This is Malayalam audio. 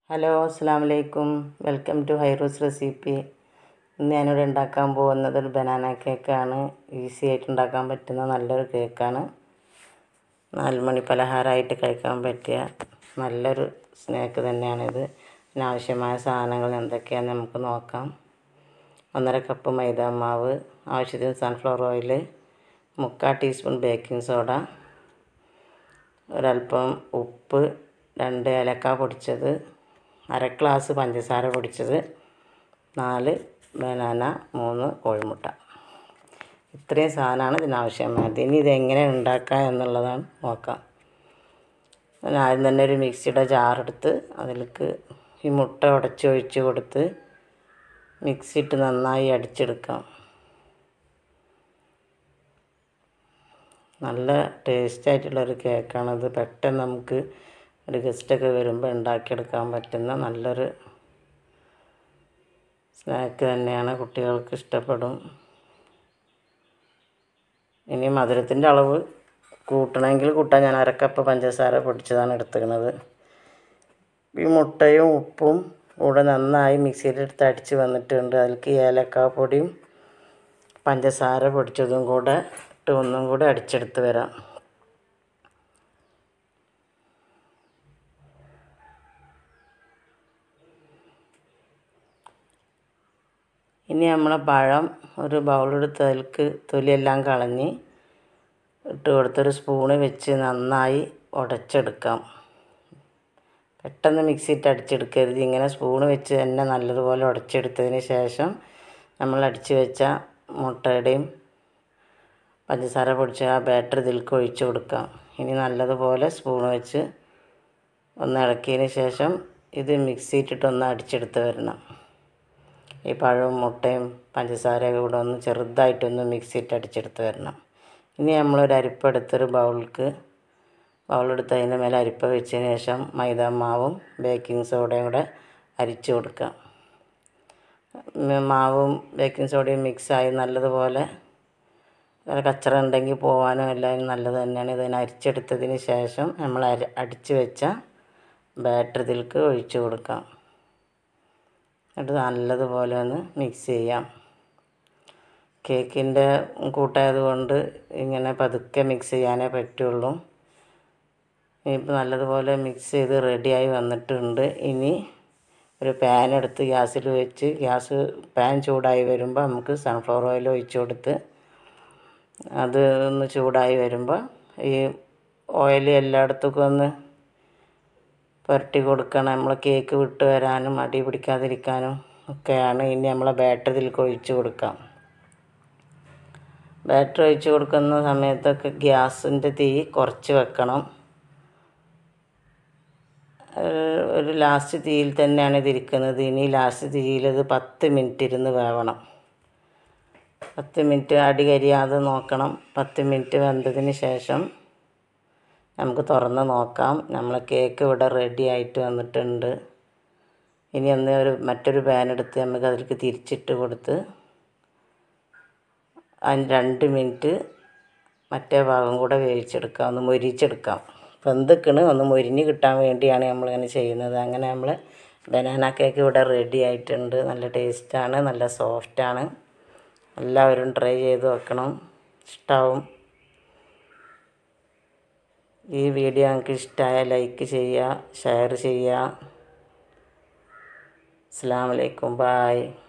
ഹലോ അസ്സാം വലൈക്കും വെൽക്കം ടു ഹൈറൂസ് റെസിപ്പി ഇന്ന് ഞാനിവിടെ ഉണ്ടാക്കാൻ പോകുന്നത് ഒരു ബനാന കേക്കാണ് ഈസി ആയിട്ട് ഉണ്ടാക്കാൻ പറ്റുന്ന നല്ലൊരു കേക്കാണ് നാല് മണി പലഹാരമായിട്ട് കഴിക്കാൻ പറ്റിയ നല്ലൊരു സ്നാക്ക് തന്നെയാണിത് ഇതിനാവശ്യമായ സാധനങ്ങൾ എന്തൊക്കെയാണെന്ന് നമുക്ക് നോക്കാം ഒന്നര കപ്പ് മൈദ മാവ് ആവശ്യത്തിന് സൺഫ്ലവർ ഓയിൽ മുക്കാൽ ടീസ്പൂൺ ബേക്കിംഗ് സോഡ ഒരല്പം ഉപ്പ് രണ്ട് ഏലക്ക പൊടിച്ചത് അര ഗ്ലാസ് പഞ്ചസാര പൊടിച്ചത് നാല് ബനാന മൂന്ന് കോഴിമുട്ട ഇത്രയും സാധനമാണ് ഇതിനാവശ്യമായത് ഇനി ഇതെങ്ങനെ ഉണ്ടാക്കാം എന്നുള്ളതാണ് നോക്കാം ഞാൻ ആദ്യം തന്നെ ഒരു മിക്സിയുടെ ജാറെടുത്ത് അതിലേക്ക് ഈ മുട്ട ഉടച്ചൊഴിച്ച് കൊടുത്ത് മിക്സിയിട്ട് നന്നായി അടിച്ചെടുക്കാം നല്ല ടേസ്റ്റ് ആയിട്ടുള്ളൊരു കേക്കാണത് പെട്ടെന്ന് നമുക്ക് ഒരു ഗസ്റ്റൊക്കെ വരുമ്പോൾ ഉണ്ടാക്കിയെടുക്കാൻ പറ്റുന്ന നല്ലൊരു സ്നാക്ക് തന്നെയാണ് കുട്ടികൾക്ക് ഇഷ്ടപ്പെടും ഇനി മധുരത്തിൻ്റെ അളവ് കൂട്ടണമെങ്കിൽ കൂട്ടാൻ ഞാൻ അരക്കപ്പ് പഞ്ചസാര പൊടിച്ചതാണ് എടുത്തിരുന്നത് ഈ മുട്ടയും ഉപ്പും കൂടെ നന്നായി മിക്സിയിലെടുത്ത് അടിച്ച് വന്നിട്ടുണ്ട് അതിലേക്ക് ഏലക്കാപ്പൊടിയും പഞ്ചസാര പൊടിച്ചതും കൂടെ ഇട്ട് ഒന്നും കൂടെ അടിച്ചെടുത്ത് വരാം ഇനി നമ്മളെ പഴം ഒരു ബൗളെടുത്ത് അതിലേക്ക് തൊലിയെല്ലാം കളഞ്ഞ് ഇട്ട് കൊടുത്തൊരു സ്പൂണ് വെച്ച് നന്നായി ഉടച്ചെടുക്കാം പെട്ടെന്ന് മിക്സിയിട്ട് അടിച്ചെടുക്കരുത് ഇങ്ങനെ സ്പൂണ് വെച്ച് തന്നെ നല്ലതുപോലെ ഉടച്ചെടുത്തതിന് ശേഷം നമ്മൾ അടിച്ച് വെച്ച മുട്ടയുടെയും പഞ്ചസാര പൊടിച്ച ആ ബാറ്റർ ഇതിലേക്ക് ഒഴിച്ച് കൊടുക്കാം ഇനി നല്ലതുപോലെ സ്പൂൺ വെച്ച് ഒന്ന് ഇളക്കിയതിന് ശേഷം ഇത് മിക്സിയിട്ടിട്ടൊന്ന് അടിച്ചെടുത്ത് വരണം ഈ പഴവും മുട്ടയും പഞ്ചസാരയൊക്കെ കൂടെ ഒന്ന് ചെറുതായിട്ടൊന്ന് മിക്സിയിട്ട് അടിച്ചെടുത്ത് വരണം ഇനി നമ്മളൊരു അരിപ്പ എടുത്തൊരു ബൗൾക്ക് ബൗളെടുത്ത് അതിൻ്റെ മേലെ അരിപ്പ വെച്ചതിന് ശേഷം മൈദ മാവും ബേക്കിംഗ് സോഡയും കൂടെ അരിച്ചു കൊടുക്കാം മാവും ബേക്കിംഗ് സോഡയും മിക്സായി നല്ലതുപോലെ കച്ചറ ഉണ്ടെങ്കിൽ പോകാനും എല്ലാം നല്ലത് തന്നെയാണ് ഇതിനെ അരിച്ചെടുത്തതിന് ശേഷം നമ്മൾ അരി അടിച്ച് വെച്ച ബാറ്റർ ഇതിലേക്ക് ഒഴിച്ച് കൊടുക്കാം എന്നിട്ട് നല്ലതുപോലെ ഒന്ന് മിക്സ് ചെയ്യാം കേക്കിൻ്റെ കൂട്ടായത് കൊണ്ട് ഇങ്ങനെ പതുക്കെ മിക്സ് ചെയ്യാനേ പറ്റുള്ളൂ ഇനിയിപ്പോൾ നല്ലതുപോലെ മിക്സ് ചെയ്ത് റെഡിയായി വന്നിട്ടുണ്ട് ഇനി ഒരു പാൻ എടുത്ത് ഗ്യാസിൽ വെച്ച് ഗ്യാസ് പാൻ ചൂടായി വരുമ്പോൾ നമുക്ക് സൺഫ്ലവർ ഓയിൽ ഒഴിച്ച് കൊടുത്ത് അത് ഒന്ന് ചൂടായി വരുമ്പോൾ ഈ ഓയിൽ എല്ലായിടത്തേക്കും ഒന്ന് പുരട്ടി കൊടുക്കണം നമ്മൾ കേക്ക് വിട്ട് വരാനും അടി പിടിക്കാതിരിക്കാനും ഒക്കെയാണ് ഇനി നമ്മളെ ബാറ്റർ ഇതിലേക്ക് ഒഴിച്ച് കൊടുക്കാം ബാറ്റർ ഒഴിച്ച് കൊടുക്കുന്ന സമയത്തൊക്കെ ഗ്യാസിൻ്റെ തീ കുറച്ച് വെക്കണം ഒരു ലാസ്റ്റ് തീയിൽ തന്നെയാണ് ഇതിരിക്കുന്നത് ഇനി ലാസ്റ്റ് തീയിൽ ഇത് പത്ത് മിനിറ്റ് ഇരുന്ന് വേവണം പത്ത് മിനിറ്റ് അടി കരിയാതെ നോക്കണം പത്ത് മിനിറ്റ് വെന്തതിന് ശേഷം നമുക്ക് തുറന്ന് നോക്കാം നമ്മളെ കേക്ക് ഇവിടെ റെഡി ആയിട്ട് വന്നിട്ടുണ്ട് ഇനി ഒന്ന് ഒരു മറ്റൊരു പാൻ എടുത്ത് നമുക്ക് അതിലേക്ക് തിരിച്ചിട്ട് കൊടുത്ത് അതിന് രണ്ട് മിനിറ്റ് മറ്റേ ഭാഗം കൂടെ വേവിച്ചെടുക്കാം ഒന്ന് മൊരിച്ചെടുക്കാം വെന്തിക്കണ് ഒന്ന് മൊരിഞ്ഞ് കിട്ടാൻ വേണ്ടിയാണ് നമ്മളിങ്ങനെ ചെയ്യുന്നത് അങ്ങനെ നമ്മൾ ബനാന കേക്ക് ഇവിടെ റെഡി ആയിട്ടുണ്ട് നല്ല ടേസ്റ്റാണ് നല്ല സോഫ്റ്റാണ് എല്ലാവരും ട്രൈ ചെയ്ത് വെക്കണം ഇഷ്ടമാവും ഈ വീഡിയോ നിങ്ങൾക്ക് ഇഷ്ടമായ ലൈക്ക് ചെയ്യുക ഷെയർ ചെയ്യുക അസ്സാം വലൈക്കും ബായ്